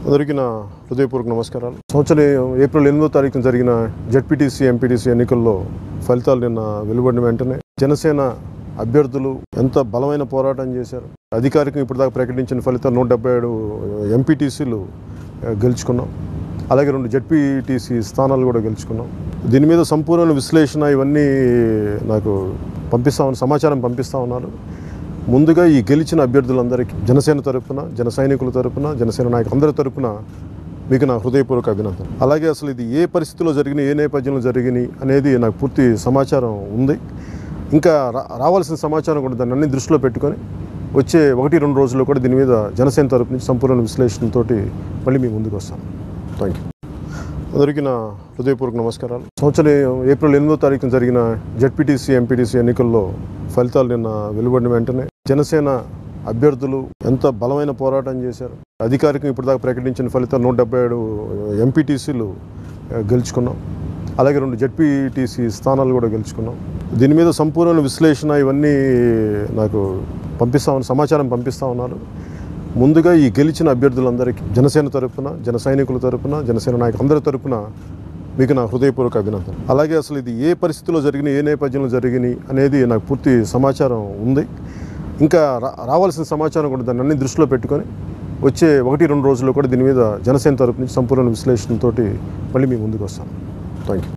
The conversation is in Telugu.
అందరికీ నా హృదయపూర్వక నమస్కారాలు సంవత్సరం ఏప్రిల్ ఎనిమిదో తారీఖున జరిగిన జడ్పీటీసీ ఎంపీటీసీ ఎన్నికల్లో ఫలితాలు నిన్న వెలువడిన వెంటనే జనసేన అభ్యర్థులు ఎంత బలమైన పోరాటం చేశారు అధికారికంగా ఇప్పటిదాకా ప్రకటించిన ఫలితాలు నూట డెబ్బై ఏడు ఎంపీటీసీలు గెలుచుకున్నాం అలాగే రెండు జడ్పీటీసీ స్థానాలు కూడా గెలుచుకున్నాం దీని మీద సంపూర్ణ విశ్లేషణ ఇవన్నీ నాకు పంపిస్తామని సమాచారం పంపిస్తా ఉన్నారు ముందుగా ఈ గెలిచిన అభ్యర్థులందరికీ జనసేన తరపున జన సైనికుల తరపున జనసేన నాయకులు అందరి తరపున మీకు నా హృదయపూర్వక అభినందన అలాగే అసలు ఇది ఏ పరిస్థితిలో జరిగినాయి ఏ నేపథ్యంలో జరిగినాయి అనేది నాకు పూర్తి సమాచారం ఉంది ఇంకా రా రావాల్సిన సమాచారం కూడా దాన్ని అన్ని దృష్టిలో పెట్టుకొని వచ్చే ఒకటి రెండు రోజుల్లో కూడా దీని మీద జనసేన తరపు నుంచి సంపూర్ణ విశ్లేషణతోటి మళ్ళీ మీ ముందుకు వస్తాను థ్యాంక్ యూ అందరికీ నా హృదయపూర్వక నమస్కారాలు సంవత్సరం ఏప్రిల్ ఎనిమిదో తారీఖున జరిగిన జడ్పీటీసీ ఎంపీటీసీ ఎన్నికల్లో ఫలితాలు నిన్న వెలువడిన వెంటనే జనసేన అభ్యర్థులు ఎంత బలమైన పోరాటం చేశారు అధికారికంగా ఇప్పటిదాకా ప్రకటించిన ఫలితాలు నూట డెబ్బై ఏడు ఎంపీటీసీలు గెలుచుకున్నాం అలాగే రెండు జడ్పీటీసీ స్థానాలు కూడా గెలుచుకున్నాం దీని మీద సంపూర్ణ విశ్లేషణ ఇవన్నీ నాకు పంపిస్తామని సమాచారం పంపిస్తా ఉన్నారు ముందుగా ఈ గెలిచిన అభ్యర్థులందరికీ జనసేన తరపున జన సైనికుల తరపున జనసేన నాయకులు అందరి తరపున మీకు నా హృదయపూర్వక అభినందన అలాగే అసలు ఇది ఏ పరిస్థితిలో జరిగినాయి ఏ నేపథ్యంలో జరిగినాయి అనేది నాకు పూర్తి సమాచారం ఉంది ఇంకా రా రావాల్సిన సమాచారం కూడా దాన్ని అన్ని దృష్టిలో పెట్టుకొని వచ్చే ఒకటి రెండు రోజుల్లో కూడా దీని మీద జనసేన తరపు నుంచి సంపూర్ణ విశ్లేషణతోటి మళ్ళీ మీ ముందుకు వస్తాను థ్యాంక్ యూ